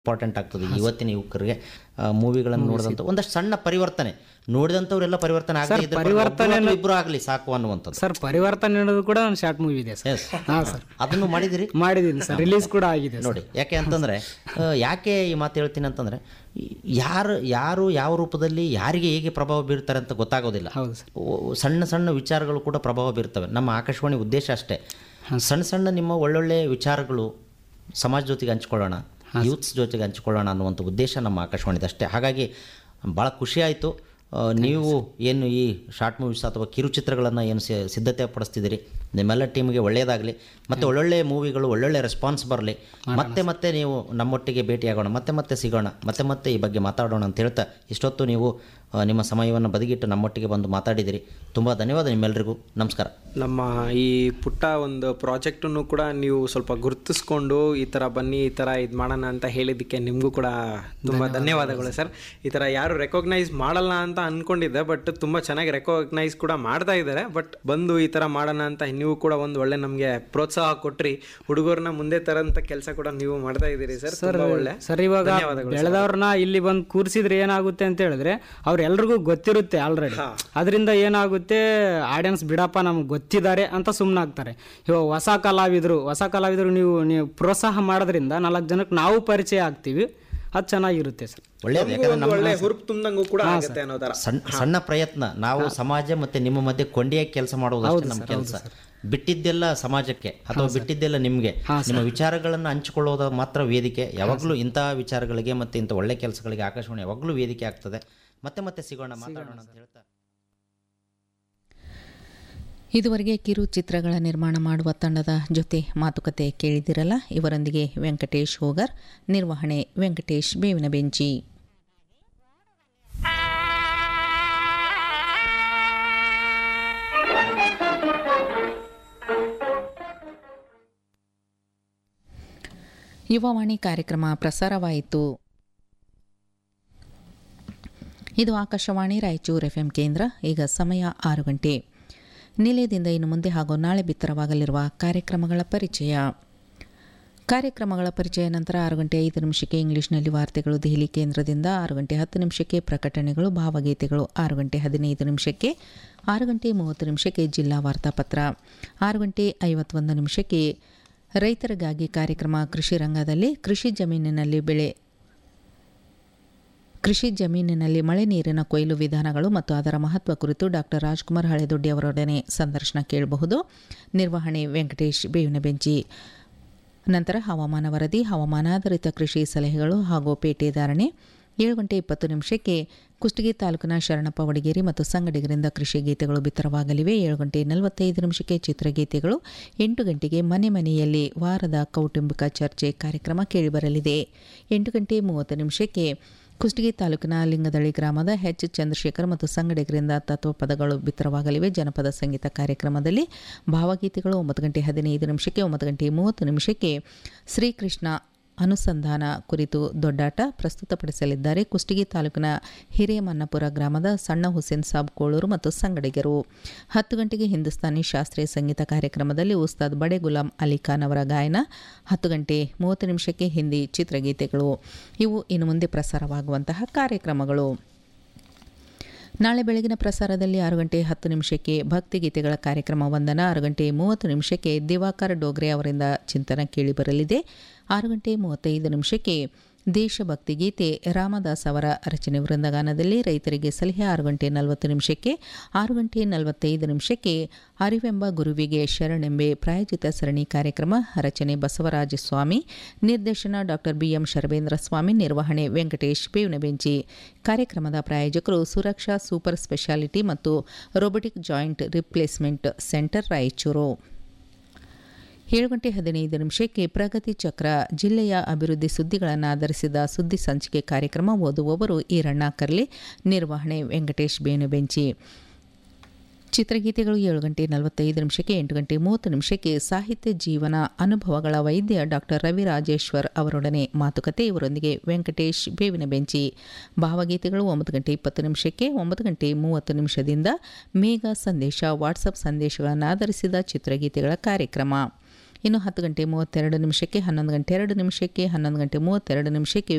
important ಆಗ್ತದೆ ಇವತ್ತಿನ ಯುವಕರಿಗೆ ಮೂವಿಗಳನ್ನು ನೋಡಿದಂಥ ಒಂದಷ್ಟು ಸಣ್ಣ ಪರಿವರ್ತನೆ ನೋಡಿದಂಥವ್ರೆಲ್ಲ ಪರಿವರ್ತನೆ ಆಗದೆ ಇದ್ರೆ ಪರಿವರ್ತನೆ ಒಬ್ರು ಅಥವಾ ಇಬ್ರು ಆಗಲಿ ಸಾಕು ಅನ್ನುವಂಥದ್ದು ಸರ್ ಪರಿವರ್ತನೆ ಅನ್ನೋದು ಕೂಡ ಒಂದು ಶಾರ್ಟ್ ಮೂವಿ ಇದೆ ಸರ್ ಎಸ್ ಹಾಂ ಸರ್ ಅದನ್ನು ಮಾಡಿದಿರಿ ಮಾಡಿದ್ದೀನಿ ಸರ್ ರಿಲೀಸ್ ಕೂಡ ಆಗಿದೆ ಸರ್ ನೋಡಿ ಯಾಕೆ ಅಂತಂದರೆ ಯಾಕೆ ಈ ಮಾತು ಹೇಳ್ತೀನಿ ಅಂತಂದರೆ ಯಾರು ಯಾರು ಯಾವ ರೂಪದಲ್ಲಿ ಯಾರಿಗೆ ಹೇಗೆ ಪ್ರಭಾವ ಬೀರ್ತಾರೆ ಅಂತ ಗೊತ್ತಾಗೋದಿಲ್ಲ ಹೌದು ಸರ್ ಓ- ಸಣ್ಣ ಸಣ್ಣ ವಿಚಾರಗಳು ಕೂಡ ಪ್ರಭಾವ ಬೀರ್ತವೆ ನಮ್ಮ ಆಕಾಶವಾಣಿ ಉದ್ದೇಶ ಅಷ್ಟೇ ಸಣ್ಣ ಸಣ್ಣ ನಿಮ್ಮ ಒಳ್ಳೊಳ್ಳೆ ವಿಚಾರಗಳು ಸಮಾಜ ಜೊತೆಗೆ ಹಂಚ್ಕೊಳ್ಳೋಣ ಯೂತ್ಸ್ ಜೊತೆಗೆ ಹಂಚ್ಕೊಳ್ಳೋಣ ಅನ್ನುವಂಥ ಉದ್ದೇಶ ನಮ್ಮ ಆಕಾಶವಾಣಿದು ಅಷ್ಟೇ ಹಾಗಾಗಿ ಭಾಳ ಖುಷಿ ಆಯಿತು ನೀವು ಏನು ಈ ಶಾರ್ಟ್ ಮೂವೀಸ್ ಅಥವಾ ಕಿರುಚಿತ್ರಗಳನ್ನು ಏನು ಸಿ- ಸಿದ್ಧತೆ ಪಡಿಸ್ತಿದ್ದೀರಿ ನಿಮ್ಮೆಲ್ಲ ಟೀಮ್ಗೆ ಒಳ್ಳೆಯದಾಗಲಿ ಮತ್ತು ಒಳ್ಳೊಳ್ಳೆ ಮೂವಿಗಳು ಒಳ್ಳೊಳ್ಳೆ ರೆಸ್ಪಾನ್ಸ್ ಬರಲಿ ಮತ್ತೆ ಮತ್ತೆ ನೀವು ನಮ್ಮೊಟ್ಟಿಗೆ ಭೇಟಿಯಾಗೋಣ ಮತ್ತೆ ಮತ್ತೆ ಸಿಗೋಣ ಮತ್ತೆ ಮತ್ತೆ ಈ ಬಗ್ಗೆ ಮಾತಾಡೋಣ ಅಂತ ಹೇಳ್ತಾ ಇಷ್ಟೊತ್ತು ನೀವು ಆ, ನಿಮ್ಮ ಸಮಯವನ್ನು ಬದಿಗಿಟ್ಟು ನಮ್ಮೊಟ್ಟಿಗೆ ಬಂದು ಮಾತಾಡಿದಿರಿ ತುಂಬ ಧನ್ಯವಾದ ನಿಮ್ಮೆಲ್ಲರಿಗೂ ನಮಸ್ಕಾರ ನಮ್ಮ ಈ ಪುಟ್ಟ ಒಂದು ಪ್ರಾಜೆಕ್ಟನ್ನು ಕೂಡ ನೀವು ಸ್ವಲ್ಪ ಗುರುತಿಸ್ಕೊಂಡು ಈ ಥರ ಬನ್ನಿ ಈ ಥರ ಇದು ಮಾಡೋಣ ಅಂತ ಹೇಳಿದ್ದಕ್ಕೆ ನಿಮಗೂ ಕೂಡ ತುಂಬ ಧನ್ಯವಾದಗಳು ಸರ್ ಈ ಥರ ಯಾರು ರೆಕಗ್ನೈಸ್ ಮಾಡಲ್ಲ ಅಂತ ಅಂದ್ಕೊಂಡಿದ್ದೆ ಬಟ್ ತುಂಬ ಚೆನ್ನಾಗಿ ರೆಕಗ್ನೈಸ್ ಕೂಡ ಮಾಡ್ತಾ ಇದ್ದಾರೆ ಬಟ್ ಬಂದು ಈ ಥರ ಮಾಡೋಣ ಅಂತ ನೀವು ಕೂಡ ಒಂದು ಒಳ್ಳೆ ನಮಗೆ ಪ್ರೋತ್ಸಾಹ ಕೊಟ್ರಿ ಹುಡುಗರನ್ನ ಮುಂದೆ ತರಂತ ಕೆಲಸ ಕೂಡ ನೀವು ಮಾಡ್ತಾ ಇದ್ದೀರಿ ಸರ್ ತುಂಬ ಒಳ್ಳೆ ಸರ್ ಇವಾಗ ಬೆಳೆದವ್ರನ್ನ ಇಲ್ಲಿ ಬಂದು ಕೂರಿಸಿದ್ರೆ ಏನಾಗುತ್ತೆ ಅಂತ ಹೇಳಿದ್ರೆ ಅವ್ರೆಲ್ರಿಗೂ ಗೊತ್ತಿರುತ್ತೆ ಆಲ್ರೆಡಿ ಅದರಿಂದ ಏನಾಗುತ್ತೆ ಆಡಿಯನ್ಸ್ ಬಿಡಪ್ಪ ನಮ್ಗೆ ಗೊತ್ತಿದ್ದಾರೆ ಅಂತ ಸುಮ್ಮನಾಗ್ತಾರೆ ಇವಾಗ ಹೊಸ ಕಲಾವಿದರು ಹೊಸ ಕಲಾವಿದರು ನೀವು ನೀವು ಪ್ರೋತ್ಸಾಹ ಮಾಡೋದ್ರಿಂದ ನಾಲ್ಕು ಜನಕ್ಕೆ ನಾವು ಪರಿಚಯ ಆಗ್ತೀವಿ ಅದು ಚೆನ್ನಾಗಿರುತ್ತೆ ಸರ್ ಒಳ್ಳೆಯದು ಯಾಕಂದರೆ ಒಂದು ಒಳ್ಳೆ ಹುರುಪು ತುಂಬ್ದಂಗೂ ಕೂಡ ಆಗುತ್ತೆ ಅನ್ನೋ ಥರ ಸಣ್ಣ ಸಣ್ಣ ಪ್ರಯತ್ನ ನಾವು ಸಮಾಜ ಮತ್ತು ನಿಮ್ಮ ಮಧ್ಯೆ ಕೊಂಡಿಯಾಗಿ ಕೆಲಸ ಮಾಡೋದಷ್ಟೇ ನಮ್ಮ ಕೆಲಸ ಬಿಟ್ಟಿದ್ದೆಲ್ಲ ಸಮಾಜಕ್ಕೆ ಅಥವಾ ಬಿಟ್ಟಿದ್ದೆಲ್ಲ ನಿಮಗೆ ನಿಮ್ಮ ವಿಚಾರಗಳನ್ನು ಹಂಚಿಕೊಳ್ಳೋದು ಮಾತ್ರ ವೇದಿಕೆ ಯಾವಾಗಲೂ ಇಂತಹ ವಿಚಾರಗಳಿಗೆ ಮತ್ತು ಇಂಥ ಒಳ್ಳೆ ಕೆಲಸಗಳಿಗೆ ಆಕಾಶವಾಣಿ ಯಾವಾಗಲೂ ವೇದಿಕೆ ಆಗ್ತದೆ ಮತ್ತೆ ಮತ್ತೆ ಸಿಗೋಣ ಮಾತಾಡೋಣ ಅಂತ ಹೇಳ್ತಾ ಇದುವರೆಗೆ ಕಿರು ಚಿತ್ರಗಳ ನಿರ್ಮಾಣ ಮಾಡುವ ತಂಡದ ಜೊತೆ ಮಾತುಕತೆ ಕೇಳಿದಿರಲ್ಲ ಇವರೊಂದಿಗೆ ವೆಂಕಟೇಶ್ ಹೋಗರ್ ನಿರ್ವಹಣೆ ವೆಂಕಟೇಶ್ ಬೇವಿನ ಬೆಂಚಿ ಯುವವಾಣಿ ಕಾರ್ಯಕ್ರಮ ಪ್ರಸಾರವಾಯಿತು ಇದು ಆಕಾಶವಾಣಿ ರಾಯಚೂರು ಎಫ್ಎಂ ಕೇಂದ್ರ ಈಗ ಸಮಯ ಆರು ಗಂಟೆ ನಿಲಯದಿಂದ ಇನ್ನು ಮುಂದೆ ಹಾಗೂ ನಾಳೆ ಬಿತ್ತರವಾಗಲಿರುವ ಕಾರ್ಯಕ್ರಮಗಳ ಪರಿಚಯ ಕಾರ್ಯಕ್ರಮಗಳ ಪರಿಚಯ ನಂತರ ಆರು ಗಂಟೆ ಐದು ನಿಮಿಷಕ್ಕೆ ಇಂಗ್ಲಿಷ್ನಲ್ಲಿ ವಾರ್ತೆಗಳು ದೆಹಲಿ ಕೇಂದ್ರದಿಂದ ಆರು ಗಂಟೆ ಹತ್ತು ನಿಮಿಷಕ್ಕೆ ಪ್ರಕಟಣೆಗಳು ಭಾವಗೀತೆಗಳು ಆರು ಗಂಟೆ ಹದಿನೈದು ನಿಮಿಷಕ್ಕೆ ಆರು ಗಂಟೆ ಮೂವತ್ತು ನಿಮಿಷಕ್ಕೆ ಜಿಲ್ಲಾ ವಾರ್ತಾಪತ್ರ ಆರು ಗಂಟೆ ಐವತ್ತೊಂದು ನಿಮಿಷಕ್ಕೆ ರೈತರಿಗಾಗಿ ಕಾರ್ಯಕ್ರಮ ಕೃಷಿ ರಂಗದಲ್ಲಿ ಕೃಷಿ ಜಮೀನಿನಲ್ಲಿ ಬೆಳೆ ಕೃಷಿ ಜಮೀನಿನಲ್ಲಿ ಮಳೆ ನೀರಿನ ಕೊಯ್ಲು ವಿಧಾನಗಳು ಮತ್ತು ಅದರ ಮಹತ್ವ ಕುರಿತು ಡಾಕ್ಟರ್ ರಾಜ್ಕುಮಾರ್ ಹಳೆದೊಡ್ಡಿ ಅವರೊಡನೆ ಸಂದರ್ಶನ ಕೇಳಬಹುದು ನಿರ್ವಹಣೆ ವೆಂಕಟೇಶ್ ಬೇವಿನ ಬೆಂಚಿ ನಂತರ ಹವಾಮಾನ ವರದಿ ಹವಾಮಾನಾಧಾರಿತ ಕೃಷಿ ಸಲಹೆಗಳು ಹಾಗೂ ಪೇಟೆ ಧಾರಣೆ ಏಳು ಗಂಟೆ ಇಪ್ಪತ್ತು ನಿಮಿಷಕ್ಕೆ ಕುಷ್ಟಗಿ ತಾಲೂಕಿನ ಶರಣಪ್ಪ ವಡಗೇರಿ ಮತ್ತು ಸಂಗಡಿಗರಿಂದ ಕೃಷಿ ಗೀತೆಗಳು ಬಿತ್ತರವಾಗಲಿವೆ ಏಳು ಗಂಟೆ ನಲವತ್ತೈದು ನಿಮಿಷಕ್ಕೆ ಚಿತ್ರಗೀತೆಗಳು ಎಂಟು ಗಂಟೆಗೆ ಮನೆ ಮನೆಯಲ್ಲಿ ವಾರದ ಕೌಟುಂಬಿಕ ಚರ್ಚೆ ಕಾರ್ಯಕ್ರಮ ಕೇಳಿಬರಲಿದೆ ಎಂಟು ಗಂಟೆ ಮೂವತ್ತು ನಿಮಿಷಕ್ಕೆ ಕುಷ್ಟಗಿ ತಾಲೂಕಿನ ಲಿಂಗದಳ್ಳಿ ಗ್ರಾಮದ ಎಚ್ ಚಂದ್ರಶೇಖರ್ ಮತ್ತು ಸಂಗಡಿಗರಿಂದ ತತ್ವಪದಗಳು ಬಿತ್ತರವಾಗಲಿವೆ ಜನಪದ ಸಂಗೀತ ಕಾರ್ಯಕ್ರಮದಲ್ಲಿ ಭಾವಗೀತೆಗಳು ಒಂಬತ್ತು ಗಂಟೆ ಹದಿನೈದು ನಿಮಿಷಕ್ಕೆ ಒಂಬತ್ತು ಗಂಟೆ ಮೂವತ್ತು ನಿಮಿಷಕ್ಕೆ ಶ್ರೀಕೃಷ್ಣ ಅನುಸಂಧಾನ ಕುರಿತು ದೊಡ್ಡಾಟ ಪ್ರಸ್ತುತಪಡಿಸಲಿದ್ದಾರೆ ಕುಷ್ಟಗಿ ತಾಲೂಕಿನ ಹಿರೇಮನ್ನಪುರ ಗ್ರಾಮದ ಸಣ್ಣ ಹುಸೇನ್ ಸಾಬ್ ಕೋಳೂರು ಮತ್ತು ಸಂಗಡಿಗರು ಹತ್ತು ಗಂಟೆಗೆ ಹಿಂದೂಸ್ತಾನಿ ಶಾಸ್ತ್ರೀಯ ಸಂಗೀತ ಕಾರ್ಯಕ್ರಮದಲ್ಲಿ ಉಸ್ತಾದ್ ಬಡೆ ಗುಲಾಂ ಅಲಿ ಖಾನ್ ಅವರ ಗಾಯನ ಹತ್ತು ಗಂಟೆ ಮೂವತ್ತು ನಿಮಿಷಕ್ಕೆ ಹಿಂದಿ ಚಿತ್ರಗೀತೆಗಳು ಇವು ಇನ್ನು ಮುಂದೆ ಪ್ರಸಾರವಾಗುವಂತಹ ಕಾರ್ಯಕ್ರಮಗಳು ನಾಳೆ ಬೆಳಗಿನ ಪ್ರಸಾರದಲ್ಲಿ ಆರು ಗಂಟೆ ಹತ್ತು ನಿಮಿಷಕ್ಕೆ ಭಕ್ತಿಗೀತೆಗಳ ಕಾರ್ಯಕ್ರಮ ವಂದನ ಆರು ಗಂಟೆ ಮೂವತ್ತು ನಿಮಿಷಕ್ಕೆ ದಿವಾಕರ್ ಡೋಗ್ರೆ ಅವರಿಂದ ಚಿಂತನ ಕೇಳಿಬರಲಿದೆ ಆರು ಗಂಟೆ ಮೂವತ್ತೈದು ನಿಮಿಷಕ್ಕೆ ದೇಶಭಕ್ತಿ ಗೀತೆ ರಾಮದಾಸ್ ಅವರ ರಚನೆ ವೃಂದಗಾನದಲ್ಲಿ ರೈತರಿಗೆ ಸಲಹೆ ಆರು ಗಂಟೆ ನಲವತ್ತು ನಿಮಿಷಕ್ಕೆ ಆರು ಗಂಟೆ ನಲವತ್ತೈದು ನಿಮಿಷಕ್ಕೆ ಅರಿವೆಂಬ ಗುರುವಿಗೆ ಶರಣೆಂಬೆ ಪ್ರಾಯೋಜಿತ ಸರಣಿ ಕಾರ್ಯಕ್ರಮ ರಚನೆ ಬಸವರಾಜ ಸ್ವಾಮಿ ನಿರ್ದೇಶನ ಡಾಕ್ಟರ್ ಬಿಎಂ ಶರ್ಬೇಂದ್ರ ಸ್ವಾಮಿ ನಿರ್ವಹಣೆ ವೆಂಕಟೇಶ್ ಬೇವಿನ ಬೆಂಚಿ ಕಾರ್ಯಕ್ರಮದ ಪ್ರಾಯೋಜಕರು ಸುರಕ್ಷಾ ಸೂಪರ್ ಸ್ಪೆಷಾಲಿಟಿ ಮತ್ತು robotic joint replacement centre Raichur ಏಳು ಗಂಟೆ ಹದಿನೈದು ನಿಮಿಷಕ್ಕೆ ಪ್ರಗತಿ ಚಕ್ರ ಜಿಲ್ಲೆಯ ಅಭಿವೃದ್ಧಿ ಸುದ್ದಿಗಳನ್ನು ಆಧರಿಸಿದ ಸುದ್ದಿ ಸಂಚಿಕೆ ಕಾರ್ಯಕ್ರಮ ಓದುವವರು ಈರಣ್ಣ ಕರ್ಲಿ ನಿರ್ವಹಣೆ ವೆಂಕಟೇಶ್ ಬೇನು ಬೆಂಚಿ ಚಿತ್ರಗೀತೆಗಳು ಏಳು ಗಂಟೆ ನಲವತ್ತೈದು ನಿಮಿಷಕ್ಕೆ ಎಂಟು ಗಂಟೆ ಮೂವತ್ತು ನಿಮಿಷಕ್ಕೆ ಸಾಹಿತ್ಯ ಜೀವನ ಅನುಭವಗಳ ವೈದ್ಯ ಡಾಕ್ಟರ್ ರವಿ ರಾಜೇಶ್ವರ್ ಅವರೊಡನೆ ಮಾತುಕತೆ ಇವರೊಂದಿಗೆ ವೆಂಕಟೇಶ್ ಬೇವಿನ ಬೆಂಚಿ ಭಾವಗೀತೆಗಳು ಒಂಬತ್ತು ಗಂಟೆ ಇಪ್ಪತ್ತು ನಿಮಿಷಕ್ಕೆ ಒಂಬತ್ತು ಗಂಟೆ ಮೂವತ್ತು ನಿಮಿಷದಿಂದ ಮೇಘ ಸಂದೇಶ ವಾಟ್ಸಪ್ ಸಂದೇಶಗಳನ್ನು ಆಧರಿಸಿದ ಚಿತ್ರಗೀತೆಗಳ ಕಾರ್ಯಕ್ರಮ ಇನ್ನು ಹತ್ತು ಗಂಟೆ ಮೂವತ್ತೆರಡು ನಿಮಿಷಕ್ಕೆ ಹನ್ನೊಂದು ಗಂಟೆ ಎರಡು ನಿಮಿಷಕ್ಕೆ ಹನ್ನೊಂದು ಗಂಟೆ ಮೂವತ್ತೆರಡು ನಿಮಿಷಕ್ಕೆ